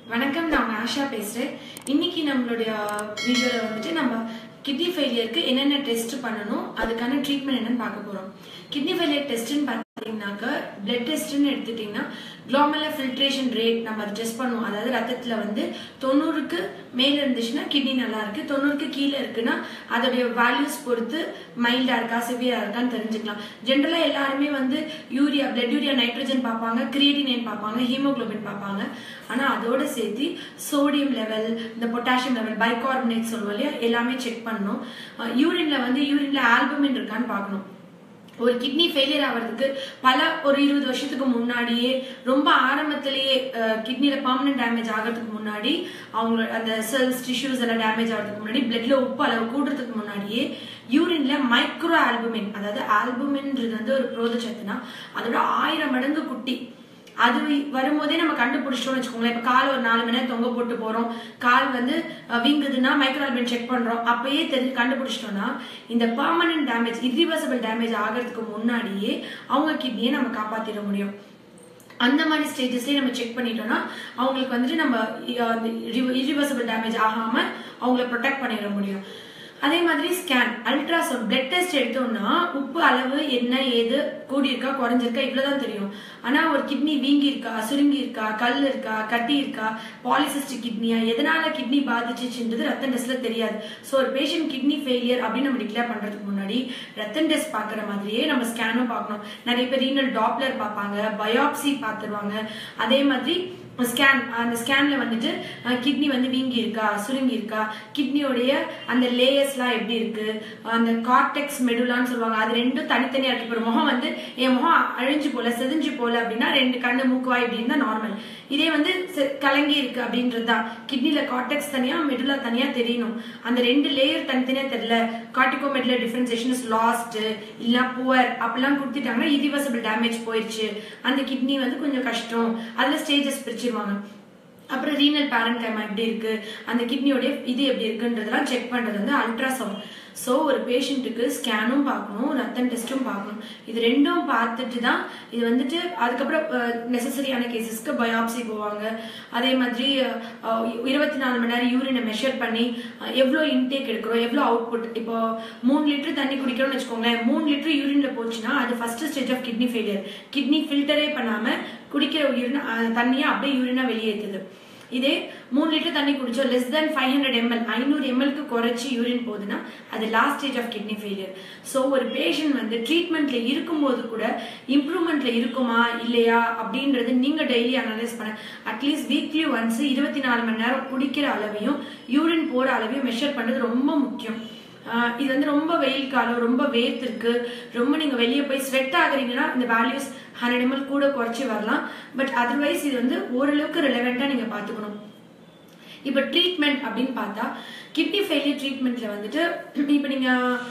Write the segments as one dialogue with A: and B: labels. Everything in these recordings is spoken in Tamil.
A: வணக்கம் நான் உங்க ஆஷா பேசுறேன் இன்னைக்கு நம்மளுடைய வீடியோல வந்துட்டு நம்ம கிட்னி ஃபெயிலியருக்கு என்னென்ன டெஸ்ட் பண்ணணும் அதுக்கான ட்ரீட்மெண்ட் என்னன்னு பார்க்க போறோம் கிட்னி ஃபெயிலியர் டெஸ்ட்னு பார்த்தீங்கன்னாக்க பிளட் டெஸ்ட்னு எடுத்துட்டீங்கன்னா குளோமலா ஃபில்ட்ரேஷன் ரேட் நம்ம அதை டெஸ்ட் பண்ணுவோம் அதாவது ரத்தத்துல வந்து தொண்ணூறுக்கு மேல இருந்துச்சுன்னா கிட்னி நல்லா இருக்கு தொண்ணூறுக்கு கீழே இருக்குன்னா அதோடைய வேல்யூஸ் பொறுத்து மைல்டா இருக்கா சிவியரா இருக்கான்னு தெரிஞ்சுக்கலாம் ஜென்ரலா எல்லாருமே வந்து யூரியா பிளட் யூரியா நைட்ரஜன் பார்ப்பாங்க கிரியேட்டினைன் பார்ப்பாங்க ஹீமோகுளோபின் பார்ப்பாங்க ஆனா அதோட சேர்த்து சோடியம் லெவல் இந்த பொட்டாசியம் லெவல் பைகார்பனேட் சொல்லுவோம் இல்லையா எல்லாமே செக் பண்ணணும் யூரின்ல வந்து யூரின்ல ஆல்பமின் இருக்கான்னு பார்க்கணும் ஒரு கிட்னி ஃபெயிலியர் ஆகிறதுக்கு பல ஒரு இருபது வருஷத்துக்கு முன்னாடியே ரொம்ப ஆரம்பத்திலேயே கிட்னில பர்மனன்ட் டேமேஜ் ஆகிறதுக்கு முன்னாடி அவங்க அந்த செல்ஸ் டிஷ்யூஸ் எல்லாம் டேமேஜ் ஆகிறதுக்கு முன்னாடி பிளட்ல உப்பு அளவு கூடுறதுக்கு முன்னாடியே யூரின்ல மைக்ரோ ஆல்புமின் அதாவது ஆல்புமின்ன்றது வந்து ஒரு புரோதச்சத்துனா அதோட ஆயிரம் மடங்கு குட்டி அது வரும்போதே நம்ம கண்டுபிடிச்சிட்டோம்னு வச்சுக்கோங்களேன் இப்போ கால் ஒரு நாலு மணி நேரம் தொங்க போட்டு போறோம் கால் வந்து அஹ், வீங்குதுன்னா மைக்ரோஆல்பின் செக் பண்றோம் அப்பயே தெரிஞ்சு கண்டுபிடிச்சிட்டோம்னா இந்த பர்மனன்ட் டேமேஜ் இரிவர்சபிள் டேமேஜ் ஆகிறதுக்கு முன்னாடியே அவங்க கிட்னியை நம்ம காப்பாத்திட முடியும் அந்த மாதிரி ஸ்டேஜஸ்லயே நம்ம செக் பண்ணிட்டோம்னா அவங்களுக்கு வந்துட்டு நம்ம இரிவர்சபிள் டேமேஜ் ஆகாம அவங்கள ப்ரொடெக்ட் பண்ணிட முடியும் அதே மாதிரி ஸ்கேன் அல்ட்ராசவுண்ட் பிளட் டெஸ்ட் எடுத்தோம்னா உப்பு அளவு என்ன ஏது கூடியிருக்கா குறைஞ்சிருக்கா இவ்வளவுதான் தெரியும் ஆனா ஒரு கிட்னி வீங்கி இருக்கா சுருங்கி இருக்கா கல் இருக்கா கட்டி இருக்கா பாலிசிஸ்டிக் கிட்னியா எதனால கிட்னி பாதிச்சுன்றது ரத்தம் டெஸ்ட்ல தெரியாது ஸோ ஒரு பேஷண்ட் கிட்னி ஃபெயிலியர் அப்படின்னு நம்ம டிக்ளேர் பண்றதுக்கு முன்னாடி ரத்தம் டெஸ்ட் பாக்குற மாதிரியே நம்ம ஸ்கேனும் பார்க்கணும் நிறைய பேர் ரீனல் டாப்லர் பார்ப்பாங்க பயாப்சி பார்த்துருவாங்க அதே மாதிரி ஸ்கேன் அந்த ஸ்கேன்ல வந்துட்டு கிட்னி வந்து வீங்கி இருக்கா சுருங்கி இருக்கா கிட்னியோடைய அந்த லேயர்ஸ்லாம் எப்படி இருக்கு அந்த கார்டெக்ஸ் மெடுலான்னு சொல்லுவாங்க அது ரெண்டும் தனித்தனியா இருக்கு இப்போ ஒரு முகம் வந்து என் முகம் அழிஞ்சு போல செதிஞ்சு போல அப்படின்னா ரெண்டு கண்ணு மூக்குவாய் இப்படின்னு தான் நார்மல் இதே வந்து செ- கலங்கி இருக்கு அப்படின்றது தான் கிட்னில கார்டெக்ஸ் தனியா மெடுலா தனியா தெரியணும் அந்த ரெண்டு லேயர் தனித்தனியா தெரியல cortico medullary differentiation is lost இல்ல புவர் அப்படிலாம் கொடுத்துட்டாங்கன்னா இரிவர்சபிள் டேமேஜ் போயிடுச்சு அந்த கிட்னி வந்து கொஞ்சம் கஷ்டம் அதுல ஸ்டேஜஸ் பிரிச்சிருவாங்க அப்புறம் ரீனல் பேரன்கைமா எப்படி இருக்கு அந்த கிட்னியோடைய இது எப்படி இருக்குன்றதெல்லாம் செக் பண்றது வந்து அல்ட்ராசவுண்ட் ஸோ ஒரு பேஷண்ட்டுக்கு ஸ்கேனும் பார்க்கணும் ரத்தம் டெஸ்ட்டும் பார்க்கணும் இது ரெண்டும் பார்த்துட்டு தான் இது வந்துட்டு அதுக்கப்புறம் நெசசரியான கேசஸ்க்கு பயாப்சி போவாங்க அதே மாதிரி இருபத்தி நாலு மணி நேரம் யூரினை மெஷர் பண்ணி அஹ், எவ்வளோ இன்டேக் எடுக்கிறோம் எவ்வளோ அவுட்புட் இப்போ மூணு லிட்டர் தண்ணி குடிக்கிறோம்னு வச்சுக்கோங்களேன் மூணு லிட்டர் யூரின்ல போச்சுன்னா அது first stage of kidney failure kidney ஃபில்டரே பண்ணாம குடிக்கிற யூரின் தண்ணியை அப்படியே யூரினா வெளியேற்றுது இதே மூணு லிட்டர் தண்ணி குடிச்சோம் less than five hundred ML ஐநூறு எம்எல்க்கு குறைச்சி யூரின் போகுதுன்னா அது last stage of kidney failure so ஒரு பேஷண்ட் வந்து ட்ரீட்மெண்ட்ல இருக்கும்போது கூட இம்ப்ரூவ்மெண்ட்ல இருக்குமா இல்லையா அப்படின்றது நீங்க டெய்லி அனலைஸ் பண்ண அட்லீஸ்ட் வீக்லி ஒன்ஸ் இருபத்தி நாலு மணி நேரம் குடிக்கிற அளவையும் யூரின் போற அளவையும் மெஷர் பண்றது ரொம்ப முக்கியம் ஆஹ் இது வந்து ரொம்ப வெயில் காலம் ரொம்ப வேர்த்து இருக்கு ரொம்ப நீங்க வெளியே போய் ஸ்வெட் ஆகுறீங்கன்னா இந்த வேல்யூஸ் ஹண்ட்ரட் எம்எல் கூட குறைச்சி வரலாம் பட் அதர்வைஸ் இது வந்து ஓரளவுக்கு ரிலவெண்டா நீங்க பாத்துக்கணும் இப்போ ட்ரீட்மெண்ட் அப்படின்னு பார்த்தா கிட்னி ஃபெயிலியர் ட்ரீட்மெண்ட்ல வந்துட்டு இப்போ நீங்க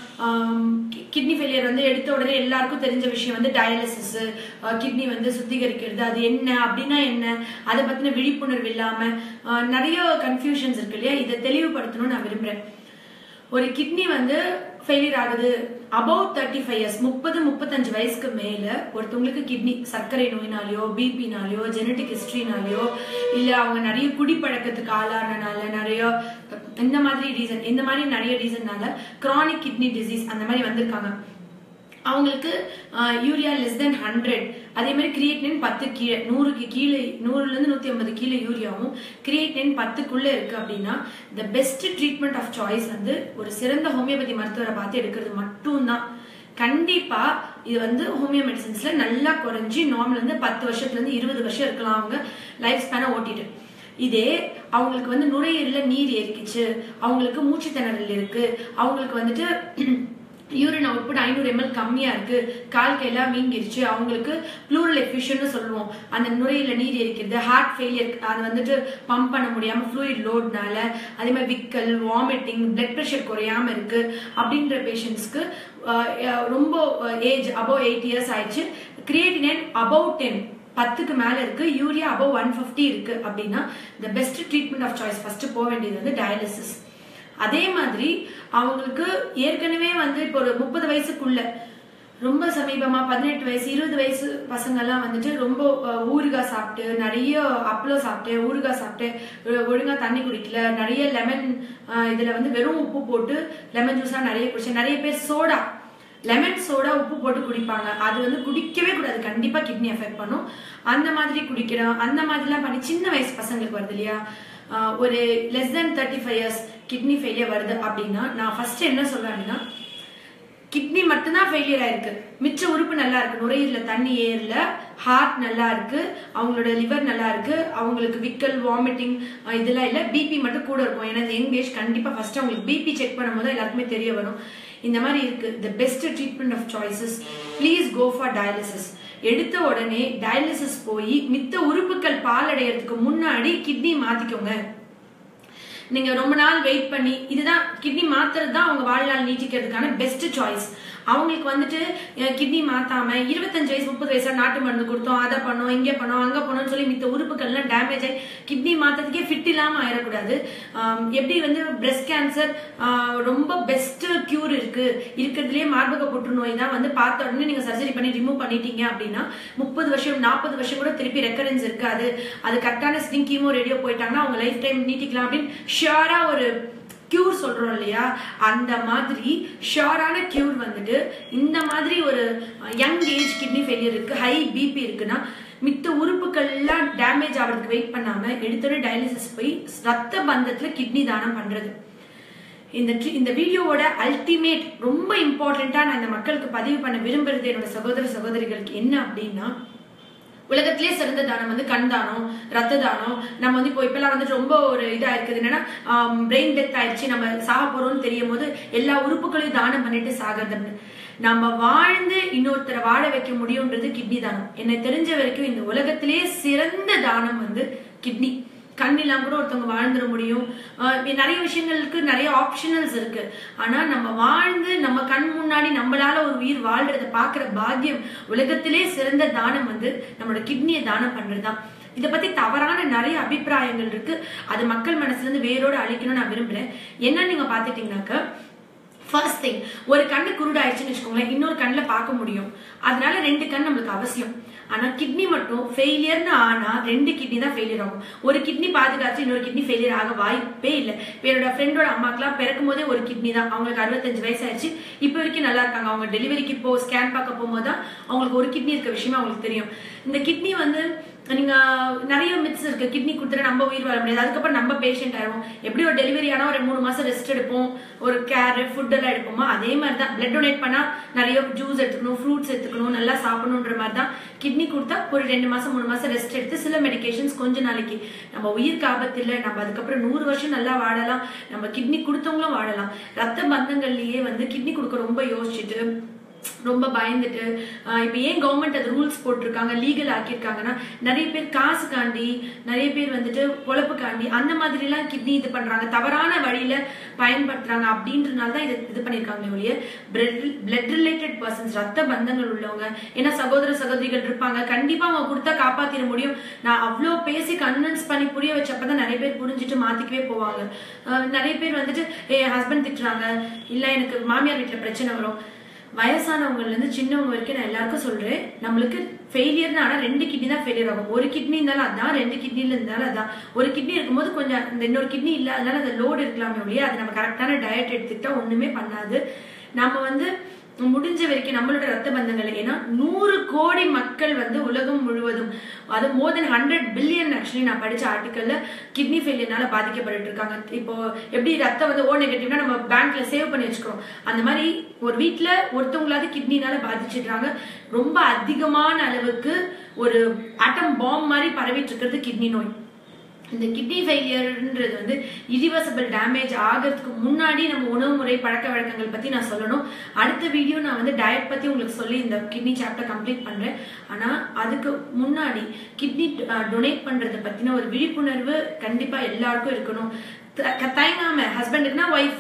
A: கிட்னி ஃபெயிலியர் வந்து எடுத்த உடனே எல்லாருக்கும் தெரிஞ்ச விஷயம் வந்து டயாலிசிஸ் கிட்னி வந்து சுத்திகரிக்கிறது அது என்ன அப்படின்னா என்ன அதை பத்தின விழிப்புணர்வு இல்லாம ஆஹ் நிறைய கன்ஃபியூஷன்ஸ் இருக்கு இல்லையா இதை தெளிவுபடுத்தணும்னு நான் விரும்புறேன் ஒரு கிட்னி வந்து ஃபெயிலியர் ஆகுது அபவுட் தேர்ட்டி ஃபைவ் இயர்ஸ் முப்பது முப்பத்தஞ்சு வயசுக்கு மேல ஒருத்தவங்களுக்கு கிட்னி சர்க்கரை நோயினாலேயோ பிபினாலேயோ ஜெனட்டிக் ஹிஸ்டரினாலேயோ இல்ல அவங்க நிறைய குடிப்பழக்கத்துக்கு ஆளானனால நிறைய இந்த மாதிரி ரீசன் இந்த மாதிரி நிறைய ரீசன்னால கிரானிக் கிட்னி டிசீஸ் அந்த மாதிரி வந்திருக்காங்க அவங்களுக்கு யூரியா லெஸ் தென் ஹண்ட்ரட் அதே மாதிரி கிரியேட்னின் பத்து கீழே நூறுக்கு கீழே நூறுல இருந்து நூத்தி ஐம்பது கீழே யூரியாவும் கிரியேட்னின் பத்துக்குள்ள இருக்கு அப்படின்னா the best treatment of choice வந்து ஒரு சிறந்த ஹோமியோபதி மருத்துவரை பார்த்து எடுக்கிறது மட்டும்தான் கண்டிப்பா இது வந்து ஹோமியோ மெடிசன்ஸ்ல நல்லா குறைஞ்சி நார்மல் வந்து பத்து வருஷத்துல இருந்து இருபது வருஷம் இருக்கலாம் அவங்க லைஃப் ஸ்பேனை ஓட்டிட்டு இதே அவங்களுக்கு வந்து நுரையீரல நீர் ஏறிக்குச்சு அவங்களுக்கு மூச்சு திணறல் இருக்கு அவங்களுக்கு வந்துட்டு யூரின் அவுட்புட் ஐநூறு எம்எல் கம்மியா இருக்கு கால் கையெல்லாம் வீங்கிருச்சு அவங்களுக்கு ப்ளூரல் எஃபிஷியன்னு சொல்லுவோம் அந்த நுரையில நீர் எரிக்கிறது ஹார்ட் ஃபெயிலியர் அது வந்துட்டு பம்ப் பண்ண முடியாம ஃப்ளூயிட் லோட்னால அதே மாதிரி விக்கல் வாமிட்டிங் பிளட் ப்ரெஷர் குறையாம இருக்கு அப்படின்ற பேஷண்ட்ஸ்க்கு ரொம்ப ஏஜ் அபவ் எயிட் இயர்ஸ் ஆயிடுச்சு கிரியேட்டினேன் அபவ் டென் பத்துக்கு மேல இருக்கு யூரியா அபவ் ஒன் ஃபிஃப்டி இருக்கு அப்படின்னா the best treatment of choice first போக வேண்டியது வந்து டயாலிசிஸ் அதே மாதிரி அவங்களுக்கு ஏற்கனவே வந்து இப்போ ஒரு முப்பது வயசுக்குள்ள ரொம்ப சமீபமா பதினெட்டு வயசு இருபது வயசு பசங்கெல்லாம் வந்துட்டு ரொம்ப அஹ், ஊறுகாய் சாப்பிட்டு நிறைய அப்பளம் சாப்பிட்டு ஊறுகாய் சாப்பிட்டு ஒ- ஒழுங்கா தண்ணி குடிக்கல நிறைய லெமன் இதுல வந்து வெறும் உப்பு போட்டு லெமன் ஜூஸா நிறைய குடிச்சு நிறைய பேர் சோடா லெமன் சோடா உப்பு போட்டு குடிப்பாங்க அது வந்து குடிக்கவே கூடாது கண்டிப்பா கிட்னி எஃபெக்ட் பண்ணும் அந்த மாதிரி குடிக்கிறோம் அந்த மாதிரிலாம் பண்ணி சின்ன வயசு பசங்களுக்கு வருது இல்லையா ஆஹ் ஒரு less than thirty five years kidney failure வருது அப்படின்னா நான் ஃபர்ஸ்ட் என்ன சொல்றேன் அப்படின்னா கிட்னி மட்டும்தான் ஃபெயிலியர் ஆயிருக்கு மிச்ச உறுப்பு நல்லா இருக்கு நுரையீரல தண்ணி ஏறல ஹார்ட் நல்லா இருக்கு அவங்களோட லிவர் நல்லா இருக்கு அவங்களுக்கு விக்கல் வாமிட்டிங் இதெல்லாம் இல்ல பிபி மட்டும் கூட இருக்கும் ஏன்னா யங் ஏஜ் கண்டிப்பா ஃபர்ஸ்ட் அவங்களுக்கு பிபி செக் பண்ணும்போது எல்லாருக்குமே தெரிய வரும் இந்த மாதிரி இருக்கு the best treatment of choices please go for dialysis எடுத்த உடனே டயாலிசிஸ் போய் மித்த உறுப்புகள் பாலடையறதுக்கு முன்னாடி கிட்னி மாத்திக்கோங்க நீங்க ரொம்ப நாள் வெயிட் பண்ணி இதுதான் கிட்னி மாத்துறது தான் அவங்க வாழ்நாள் நீட்டிக்கிறதுக்கான பெஸ்ட் சாய்ஸ் அவங்களுக்கு வந்துட்டு கிட்னி மாத்தாம இருபத்தஞ்சு வயசு முப்பது வயசா நாட்டு மருந்து கொடுத்தோம் அதை பண்ணோம் இங்க பண்ணோம் அங்க பண்ணோம்னு சொல்லி மித்த உறுப்புகள்லாம் டேமேஜ் ஆகி கிட்னி மாத்ததுக்கே ஃபிட் இல்லாம ஆயிடக்கூடாது ஆம், எப்படி வந்து பிரஸ்ட் கேன்சர் ரொம்ப பெஸ்ட் கியூர் இருக்கு இருக்கிறதுலயே மார்பக புற்றுநோய் தான் வந்து பார்த்த உடனே நீங்க சர்ஜரி பண்ணி ரிமூவ் பண்ணிட்டீங்க அப்படின்னா முப்பது வருஷம் நாற்பது வருஷம் கூட திருப்பி ரெக்கரன்ஸ் இருக்காது அது கரெக்டான ஸ்டிங் கீமோ ரேடியோ போயிட்டாங்கன்னா அவங்க லைஃப் டைம் நீட்டிக்கலாம் அப்படின்னு ஷியரா ஒரு கியூர் சொல்றோம் இல்லையா அந்த மாதிரி ஷியரான கியூர் வந்துட்டு இந்த மாதிரி ஒரு யங் ஏஜ் கிட்னி ஃபெயிலியர் இருக்கு ஹை பிபி இருக்குன்னா மித்த உறுப்புகள் எல்லாம் டேமேஜ் ஆகிறதுக்கு வெயிட் பண்ணாம எடுத்தோட டயாலிசிஸ் போய் ரத்த பந்தத்துல கிட்னி தானம் பண்றது இந்த tri- இந்த வீடியோவோட அல்டிமேட் ரொம்ப இம்பார்ட்டண்டா நான் இந்த மக்களுக்கு பதிவு பண்ண விரும்புறது என்னோட சகோதர சகோதரிகளுக்கு என்ன அப்படின்னா உலகத்திலே சிறந்த தானம் வந்து கண் தானம் ரத்த தானம் நம்ம வந்து இப்போ இப்பெல்லாம் வந்துட்டு ரொம்ப ஒரு இதா இருக்குது என்னன்னா பிரெயின் டெத் ஆயிடுச்சு நம்ம சாக போறோம்னு தெரியும் போது எல்லா உறுப்புகளையும் தானம் பண்ணிட்டு சாகிறது அப்படின்னு. நம்ம வாழ்ந்து இன்னொருத்தரை வாழ வைக்க முடியும்ன்றது கிட்னி தானம் என்னை தெரிஞ்ச வரைக்கும் இந்த உலகத்திலே சிறந்த தானம் வந்து கிட்னி கண் இல்லாம கூட ஒருத்தவங்க வாழ்ந்துட முடியும் ஆஹ் இப்ப நிறைய விஷயங்களுக்கு நிறைய ஆப்ஷனல்ஸ் இருக்கு ஆனா நம்ம வாழ்ந்து நம்ம கண் முன்னாடி நம்மளால ஒரு உயிர் வாழ்றத பாக்குற பாக்கியம் உலகத்திலே சிறந்த தானம் வந்து நம்மளோட கிட்னியை தானம் பண்றதுதான் இதை பத்தி தவறான நிறைய அபிப்பிராயங்கள் இருக்கு அது மக்கள் மனசுல இருந்து வேரோட அழிக்கணும்னு நான் விரும்புறேன் என்ன நீங்க பாத்துட்டீங்கன்னாக்க ஃபர்ஸ்ட் திங் ஒரு கண்ணு குருடாயிடுச்சுன்னு வச்சுக்கோங்களேன் இன்னொரு கண்ணில் பார்க்க முடியும் அதனால ரெண்டு கண் நம்மளுக்கு அவசியம் ஆனா கிட்னி மட்டும் ஃபெயிலியர்னு ஆனா ரெண்டு கிட்னி தான் ஃபெயிலியர் ஆகும் ஒரு கிட்னி பாதுகாத்து இன்னொரு கிட்னி ஃபெயிலியர் ஆக வாய்ப்பே இல்லை இப்போ என்னோட ஃப்ரெண்டோட அம்மாக்கெல்லாம் பிறக்கும் போதே ஒரு கிட்னி தான் அவங்களுக்கு அறுபத்தஞ்சு வயசு ஆயிடுச்சு இப்போ வரைக்கும் நல்லா இருக்காங்க அவங்க டெலிவரிக்கு போ ஸ்கேன் பார்க்க போகும்போது தான் அவங்களுக்கு ஒரு கிட்னி இருக்க விஷயமா அவங்களுக்கு தெரியும் இந்த கிட்னி வந்து நீங்க நிறைய மித்ஸ் இருக்கு கிட்னி கொடுத்துட்டு நம்ம உயிர் வாழ முடியாது அதுக்கப்புறம் நம்ம பேஷண்ட் ஆயிடுவோம் எப்படி ஒரு டெலிவரி ஆனா ஒரு மூணு மாசம் ரெஸ்ட் எடுப்போம் ஒரு கேர் ஃபுட் எல்லாம் எடுப்போமா அதே மாதிரி தான் பிளட் டொனேட் பண்ணா நிறைய ஜூஸ் எடுத்துக்கணும் ஃப்ரூட்ஸ் எடுத்துக்கணும் நல்லா சாப்பிடணுன்ற மாதிரி தான் கிட்னி கொடுத்தா ஒரு ரெண்டு மாசம் மூணு மாசம் ரெஸ்ட் எடுத்து சில மெடிகேஷன்ஸ் கொஞ்ச நாளைக்கு நம்ம உயிருக்கு ஆபத்து இல்லை நம்ம அதுக்கப்புறம் நூறு வருஷம் நல்லா வாழலாம் நம்ம கிட்னி கொடுத்தவங்களும் வாழலாம் ரத்த பந்தங்கள்லயே வந்து கிட்னி கொடுக்க ரொம்ப யோசிச்சுட்டு ரொம்ப பயந்துட்டு ஆஹ் இப்ப ஏன் கவர்மெண்ட் அது ரூல்ஸ் போட்டிருக்காங்க லீகல் ஆக்கியிருக்காங்கன்னா நிறைய பேர் காசுக்காண்டி நிறைய பேர் வந்துட்டு பொழப்புக்காண்டி அந்த மாதிரி எல்லாம் கிட்னி இது பண்றாங்க தவறான வழியில பயன்படுத்துறாங்க அப்படின்றனால தான் இது இது பண்ணிருக்காங்க ஒழிய பிளட் ரிலேட்டட் பர்சன்ஸ் ரத்த பந்தங்கள் உள்ளவங்க ஏன்னா சகோதர சகோதரிகள் இருப்பாங்க கண்டிப்பா அவங்க கொடுத்தா காப்பாத்திட முடியும் நான் அவ்வளோ பேசி கன்வின்ஸ் பண்ணி புரிய வச்சப்பதான் நிறைய பேர் புரிஞ்சுட்டு மாத்திக்கவே போவாங்க ஆஹ் நிறைய பேர் வந்துட்டு என் ஹஸ்பண்ட் திட்டுறாங்க இல்ல எனக்கு மாமியார் வீட்டுல பிரச்சனை வரும் வயசானவங்கல இருந்து சின்னவங்க வரைக்கும் நான் எல்லாருக்கும் சொல்றேன் நம்மளுக்கு ஃபெயிலியர்னு ஆனா ரெண்டு கிட்னி தான் ஃபெயிலியர் ஆகும் ஒரு கிட்னி இருந்தாலும் அதான் ரெண்டு கிட்னில இருந்தாலும் அதான் ஒரு கிட்னி இருக்கும்போது கொஞ்சம் இந்த இன்னொரு கிட்னி இல்ல அதனால அந்த லோடு இருக்கலாமே ஒழிய அது நம்ம கரெக்டான டயட் எடுத்துக்கிட்டா ஒண்ணுமே பண்ணாது நம்ம வந்து முடிஞ்ச வரைக்கும் நம்மளோட ரத்த பந்தங்கள் ஏன்னா நூறு கோடி மக்கள் வந்து உலகம் முழுவதும் அது more than hundred billion actually நான் படிச்ச ஆர்டிக்கல்ல கிட்னி ஃபெயிலியர்னால பாதிக்கப்பட்டு இருக்காங்க இப்போ எப்படி ரத்தம் வந்து ஓ நெகட்டிவ்னா நம்ம பேங்க்ல சேவ் பண்ணி வச்சுக்கிறோம் அந்த மாதிரி ஒரு வீட்ல ஒருத்தவங்களாவது கிட்னினால பாதிச்சிடுறாங்க ரொம்ப அதிகமான அளவுக்கு ஒரு அட்டம் பாம் மாதிரி பரவிட்டு இருக்கிறது கிட்னி நோய் இந்த கிட்னி ஃபெயிலியர்ன்றது வந்து இரிவர்சபிள் டேமேஜ் ஆகிறதுக்கு முன்னாடி நம்ம உணவு முறை பழக்க வழக்கங்கள் பத்தி நான் சொல்லணும் அடுத்த வீடியோ நான் வந்து டயட் பத்தி உங்களுக்கு சொல்லி இந்த கிட்னி சாப்டர் கம்ப்ளீட் பண்றேன் ஆனா அதுக்கு முன்னாடி கிட்னி டொனேட் பண்றதை பத்தின ஒரு விழிப்புணர்வு கண்டிப்பா எல்லாருக்கும் இருக்கணும் த- தயங்காம ஹஸ்பண்டுக்குனா ஒய்ஃப்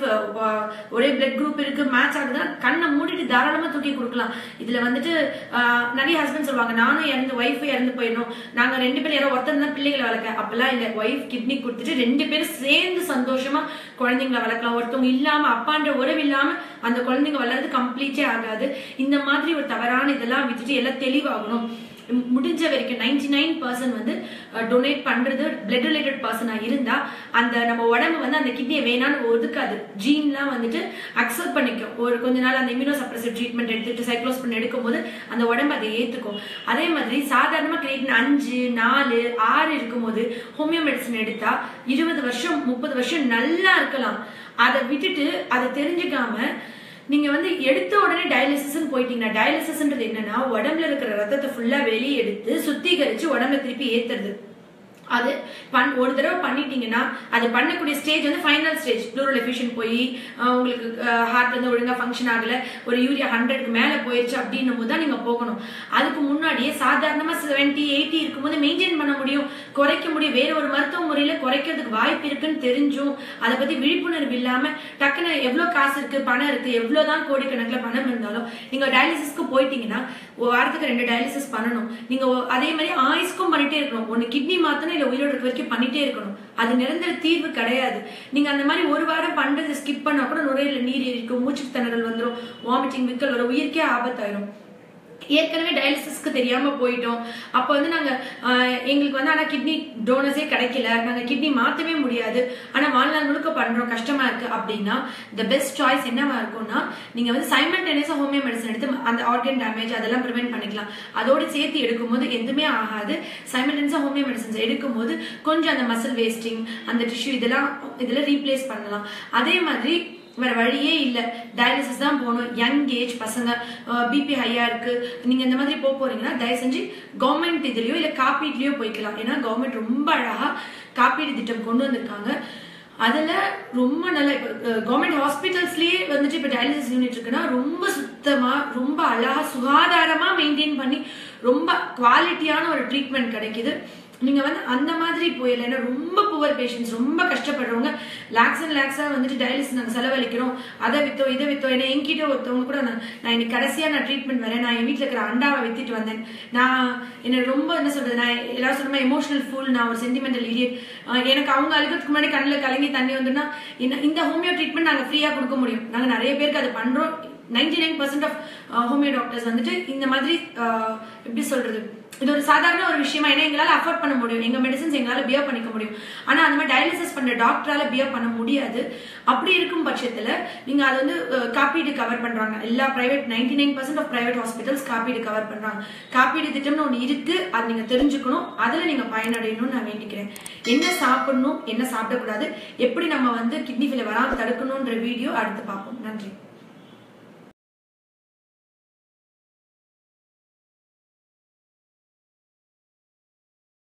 A: ஒரே பிளட் குரூப் இருக்கு மேட்ச் ஆகுதுன்னா கண்ணை மூடிட்டு தாராளமா தூக்கி கொடுக்கலாம் இதுல வந்துட்டு ஆஹ், நிறைய ஹஸ்பண்ட் சொல்லுவாங்க நானும் இறந்து ஒய்ஃப் இறந்து போயிடணும் நாங்க ரெண்டு பேரும் யாரோ ஒருத்தர் தான் பிள்ளைகளை வளர்க்க அப்பெல்லாம் இல்ல ஒய்ஃப் கிட்னி கொடுத்துட்டு ரெண்டு பேரும் சேர்ந்து சந்தோஷமா குழந்தைங்களை வளர்க்கலாம் ஒருத்தவங்க இல்லாம அப்பான்ற உறவு இல்லாம அந்த குழந்தைங்க வளர்றது கம்ப்ளீட்டே ஆகாது இந்த மாதிரி ஒரு தவறான இதெல்லாம் விட்டுட்டு எல்லாம் தெளிவாகணும் ம், முடிஞ்ச வரைக்கும் நைன்டி நைன் பர்சன்ட் வந்து டொனேட் பண்றது பிளட் ரிலேட்டட் பர்சனா இருந்தா அந்த நம்ம உடம்பு வந்து அந்த கிட்னியை வேணான்னு ஒதுக்காது ஜீன்லாம் வந்துட்டு அக்செப்ட் பண்ணிக்கும் ஒரு கொஞ்ச நாள் அந்த இம்யூனோ சப்ரசிவ் ட்ரீட்மெண்ட் எடுத்துட்டு சைக்ளோஸ் பண்ணி எடுக்கும்போது அந்த உடம்பு அதை ஏத்துக்கும் அதே மாதிரி சாதாரணமா கிரியேட்டின் அஞ்சு நாலு ஆறு இருக்கும்போது ஹோமியோ மெடிசன் எடுத்தா இருபது வருஷம் முப்பது வருஷம் நல்லா இருக்கலாம் அதை விட்டுட்டு அதை தெரிஞ்சுக்காம நீங்க வந்து எடுத்த உடனே டயாலிசிஸ் போயிட்டீங்கன்னா டயாலிசிஸ்ன்றது என்னன்னா உடம்புல இருக்கிற ரத்தத்தை ஃபுல்லா வெளியே எடுத்து சுத்திகரிச்சு உடம்புல திருப்பி ஏத்துறது அது பண் ஒரு தடவை பண்ணிட்டீங்கன்னா அது பண்ணக்கூடிய ஸ்டேஜ் வந்து ஃபைனல் ஸ்டேஜ் ப்ளூரல் எஃபிஷியன் போய் அஹ், உங்களுக்கு ஹார்ட் வந்து ஒழுங்கா ஃபங்க்ஷன் ஆகல ஒரு யூரியா ஹண்ட்ரட்க்கு மேல போயிடுச்சு அப்படின்னும் போது தான் நீங்க போகணும் அதுக்கு முன்னாடியே சாதாரணமா செவன்டி எயிட்டி இருக்கும்போது மெயின்டைன் பண்ண முடியும் குறைக்க முடியும் வேற ஒரு மருத்துவ முறையில குறைக்கிறதுக்கு வாய்ப்பு இருக்குன்னு தெரிஞ்சும் அதை பத்தி விழிப்புணர்வு இல்லாம டக்குன்னு எவ்வளவு காசு இருக்கு பணம் இருக்கு எவ்வளவுதான் கோடிக்கணக்குல பணம் இருந்தாலும் நீங்க டயாலிசிஸ்க்கு போயிட்டீங்கன்னா ஒரு வாரத்துக்கு ரெண்டு டயாலிசிஸ் பண்ணணும் நீங்க ஒ- அதே மாதிரி ஆயுஸ்க்கும் பண்ணிட்டே இருக்கணும் ஒன்னு கிட்னி மாத்தணும் இல்ல உயிரோட இருக்க வரைக்கும் பண்ணிட்டே இருக்கணும் அது நிரந்தர தீர்வு கிடையாது நீங்க அந்த மாதிரி ஒரு வாரம் பண்றது ஸ்கிப் பண்ணா கூட நுரையீரல நீர் இருக்கும் மூச்சு திணறல் வந்துரும் வாமிட்டிங் விக்கல் வரும் உயிருக்கே ஆபத்தாயிரும் ஏற்கனவே டயாலிசிஸ்க்கு தெரியாம போயிட்டோம் அப்போ வந்து நாங்க ஆஹ், எங்களுக்கு வந்து ஆனா கிட்னி டோனர்ஸே கிடைக்கல நாங்க கிட்னி மாத்தவே முடியாது ஆனா வாழ்நாள் முழுக்க பண்றோம் கஷ்டமா இருக்கு அப்படின்னா த பெஸ்ட் சாய்ஸ் என்னவா இருக்கும்னா நீங்க வந்து சைமல்டேனியஸா ஹோமியோ மெடிசன் எடுத்து அந்த ஆர்கன் டேமேஜ் அதெல்லாம் ப்ரிவென்ட் பண்ணிக்கலாம் அதோட சேர்த்து எடுக்கும்போது எதுவுமே ஆகாது சைமல்டேனியஸா ஹோமியோ மெடிசன்ஸ் எடுக்கும்போது கொஞ்சம் அந்த மசில் வேஸ்டிங் அந்த டிஷ்யூ இதெல்லாம் இதெல்லாம் ரீப்ளேஸ் பண்ணலாம் அதே மாதிரி வேற வழியே இல்ல டயாலிசிஸ் தான் போகணும் யங் ஏஜ் பசங்க பிபி ஹையா இருக்கு நீங்க இந்த மாதிரி போக போறீங்கன்னா தயவு செஞ்சு கவர்மெண்ட் இதுலயோ இல்ல காப்பீட்லயோ போய்க்கலாம் ஏன்னா கவர்மெண்ட் ரொம்ப அழகா காப்பீடு திட்டம் கொண்டு வந்திருக்காங்க அதுல ரொம்ப நல்ல இப்போ கவர்மெண்ட் ஹாஸ்பிட்டல்ஸ்லயே வந்துட்டு இப்ப டயாலிசிஸ் யூனிட் இருக்குன்னா ரொம்ப சுத்தமா ரொம்ப அழகா சுகாதாரமா மெயின்டைன் பண்ணி ரொம்ப குவாலிட்டியான ஒரு ட்ரீட்மெண்ட் கிடைக்குது நீங்க வந்து அந்த மாதிரி போயிடல ஏன்னா ரொம்ப புவர் பேஷண்ட்ஸ் ரொம்ப கஷ்டப்படுறவங்க லேக்ஸ் அண்ட் லேக்ஸா வந்துட்டு டயாலிசிஸ் நாங்க செலவழிக்கிறோம் அதை வித்தோம் இதை வித்தோம் ஏன்னா என்கிட்ட ஒருத்தவங்க கூட நான் நான் இன்னைக்கு கடைசியா நான் ட்ரீட்மெண்ட் வரேன் நான் என் வீட்டுல இருக்கிற அண்டாவை வித்துட்டு வந்தேன் நான் என்ன ரொம்ப என்ன சொல்றது நான் எல்லாரும் சொன்ன எமோஷனல் ஃபுல் நான் ஒரு சென்டிமெண்டல் இடியட் எனக்கு அவங்க அழுகிறதுக்கு முன்னாடி கண்ணில் கலங்கி தண்ணி வந்துன்னா இந்த- இந்த ஹோமியோ ட்ரீட்மெண்ட் நாங்க ஃப்ரீயா கொடுக்க முடியும் நாங்க நிறைய பேருக்கு அது பண்றோம் ninety nine percent of homeo doctors வந்துட்டு இந்த மாதிரி ஆஹ், எப்படி சொல்றது இது ஒரு சாதாரண ஒரு விஷயமா ஏன்னா எங்களால அஃபோர்ட் பண்ண முடியும் எங்க மெடிசன்ஸ் எங்களால பியர் பண்ணிக்க முடியும் ஆனா அந்த மாதிரி டயாலிசிஸ் பண்ற டாக்டரால பியர் பண்ண முடியாது அப்படி இருக்கும் பட்சத்துல நீங்க அது வந்து அஹ், காப்பீடு கவர் பண்றாங்க எல்லா private ninety nine percent of private hospitals காப்பீடு கவர் பண்றாங்க காப்பீடு திட்டம்னு ஒன்று இருக்கு அது நீங்க தெரிஞ்சுக்கணும் அதுல நீங்க பயனடையணும்னு நான் வேண்டிக்கிறேன் என்ன சாப்பிடணும் என்ன சாப்பிடக்கூடாது எப்படி நம்ம வந்து கிட்னி ஃபெயிலியர் வராம தடுக்கணும்ன்ற வீடியோ அடுத்து பார்ப்போம் நன்றி